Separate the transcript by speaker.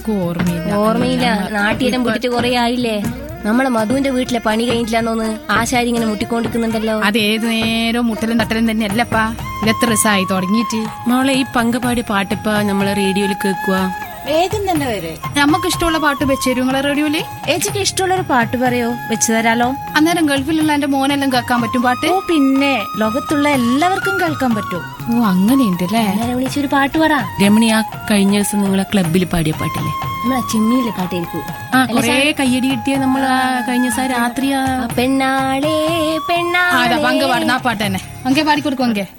Speaker 1: എനിക്കും ഓർമ്മയില്ല
Speaker 2: ഓർമ്മയില്ല നാട്ടിലും വിട്ടിട്ട് കൊറേ ആയില്ലേ നമ്മളെ മധുവിന്റെ വീട്ടിലെ പണി കഴിഞ്ഞില്ലാന്നോന്ന് ആശാരി ഇങ്ങനെ മുട്ടിക്കൊണ്ടിരിക്കുന്നുണ്ടല്ലോ
Speaker 1: അത് ഏത് നേരവും മുട്ടലും തട്ടലും തന്നെ അല്ലപ്പാ ഇതെത്ര ദിവസമായി തുടങ്ങിയിട്ട്
Speaker 3: മോളെ ഈ പങ്കപാടി പാട്ടിപ്പ നമ്മളെ റേഡിയോയിൽ കേൾക്കുക
Speaker 4: വേഗം തന്നെ വരെ
Speaker 1: നമുക്ക് ഇഷ്ടമുള്ള പാട്ട് വെച്ചേരും നിങ്ങളെ റേഡിയോയില്
Speaker 4: ഏച്ചിക്ക് ഇഷ്ടമുള്ളൊരു പാട്ട് പറയോ വെച്ചു തരാലോ
Speaker 1: അന്നേരം ഗൾഫിലുള്ള എന്റെ മോനെല്ലാം കേൾക്കാൻ പറ്റും പാട്ട്
Speaker 4: ഓ പിന്നെ ലോകത്തുള്ള എല്ലാവർക്കും കേൾക്കാൻ പറ്റും
Speaker 1: ഓ അങ്ങനെയുണ്ട് അല്ലേ
Speaker 2: നേരെ വിളിച്ചൊരു പാട്ട് പറ
Speaker 3: രമണി ആ കഴിഞ്ഞ ദിവസം നിങ്ങളെ ക്ലബിൽ പാടിയ പാട്ടില്ലേ
Speaker 2: നമ്മളെ ചെമ്മീനിലെ പാട്ടായിരിക്കും
Speaker 3: ആ കൊറേ കയ്യടി കിട്ടിയ നമ്മൾ ആ കഴിഞ്ഞ ദിവസം രാത്രി ആ
Speaker 2: പെണ്ണാളേ
Speaker 1: ആ,
Speaker 2: പെണ്ണാളേ
Speaker 1: അതാ പങ്ക് പാടുന്ന ആ പാട്ട് തന്നെ അങ്കെ പാടിക്കൊടുക്കും അങ്കെ